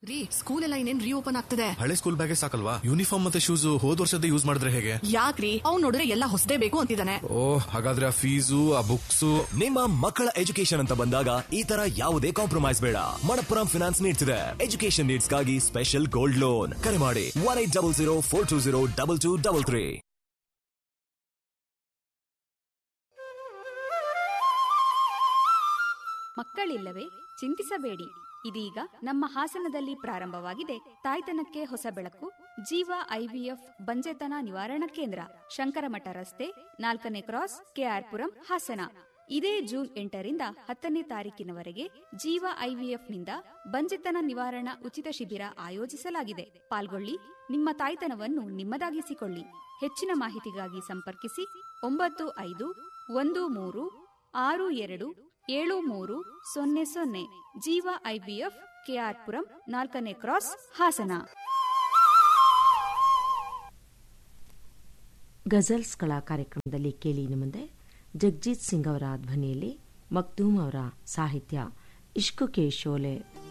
ರೀ ಸ್ಕೂಲ್ ಎಲ್ಲ ಇನ್ನೇನ್ ರೀಓಪನ್ ಆಗ್ತದೆ ಹಳೆ ಸ್ಕೂಲ್ ಬ್ಯಾಗೇ ಸಾಕಲ್ವಾ ಯೂನಿಫಾರ್ಮ್ ಮತ್ತೆ ಶೂಸ್ ಹೋದ್ ವರ್ಷದ ಯೂಸ್ ಮಾಡಿದ್ರೆ ಹೇಗೆ ಯಾಕ್ರಿ ಅವ್ನ್ ನೋಡಿದ್ರೆ ಎಲ್ಲ ಹೊಸದೇ ಬೇಕು ಅಂತಿದ್ದಾನೆ ಓ ಹಾಗಾದ್ರೆ ಆ ಫೀಸು ಆ ಬುಕ್ಸ್ ನಿಮ್ಮ ಮಕ್ಕಳ ಎಜುಕೇಶನ್ ಅಂತ ಬಂದಾಗ ಈ ತರ ಯಾವುದೇ ಕಾಂಪ್ರಮೈಸ್ ಬೇಡ ಮಣಪ್ಪುರಂ ಫಿನಾನ್ಸ್ ನೀಡ್ಸ್ ಇದೆ ಎಜುಕೇಶನ್ ನೀಡ್ಸ್ ಗಾಗಿ ಸ್ಪೆಷಲ್ ಗೋಲ್ಡ್ ಲೋನ್ ಕರೆ ಮಾಡಿ one eight double zero four two zero double two double three ಮಕ್ಕಳಿಲ್ಲವೇ ಚಿಂತಿಸಬೇಡಿ ಇದೀಗ ನಮ್ಮ ಹಾಸನದಲ್ಲಿ ಪ್ರಾರಂಭವಾಗಿದೆ ತಾಯ್ತನಕ್ಕೆ ಹೊಸ ಬೆಳಕು ಜೀವ ಐವಿಎಫ್ ಬಂಜೆತನ ನಿವಾರಣಾ ಕೇಂದ್ರ ಶಂಕರಮಠ ರಸ್ತೆ ನಾಲ್ಕನೇ ಕ್ರಾಸ್ ಕೆಆರ್ಪುರಂ ಹಾಸನ ಇದೇ ಜೂನ್ ಎಂಟರಿಂದ ಹತ್ತನೇ ತಾರೀಕಿನವರೆಗೆ ಜೀವ ಐವಿಎಫ್ನಿಂದ ಬಂಜೆತನ ನಿವಾರಣಾ ಉಚಿತ ಶಿಬಿರ ಆಯೋಜಿಸಲಾಗಿದೆ ಪಾಲ್ಗೊಳ್ಳಿ ನಿಮ್ಮ ತಾಯ್ತನವನ್ನು ನಿಮ್ಮದಾಗಿಸಿಕೊಳ್ಳಿ ಹೆಚ್ಚಿನ ಮಾಹಿತಿಗಾಗಿ ಸಂಪರ್ಕಿಸಿ ಒಂಬತ್ತು ಐದು ಒಂದು ಮೂರು ಆರು ಎರಡು ಏಳು ಮೂರು ಸೊನ್ನೆ ಸೊನ್ನೆ ಜೀವ ಐಬಿಎಫ್ ಕೆಆರ್ಪುರಂ ನಾಲ್ಕನೇ ಕ್ರಾಸ್ ಹಾಸನ ಗಜಲ್ಸ್ಗಳ ಕಾರ್ಯಕ್ರಮದಲ್ಲಿ ಕೇಳಿ ಇನ್ನು ಮುಂದೆ ಜಗಜೀತ್ ಸಿಂಗ್ ಅವರ ಧ್ವನಿಯಲ್ಲಿ ಮಕ್ದೂಮ್ ಅವರ ಸಾಹಿತ್ಯ ಇಷ್ಕು ಕೆ ಶೋಲೆ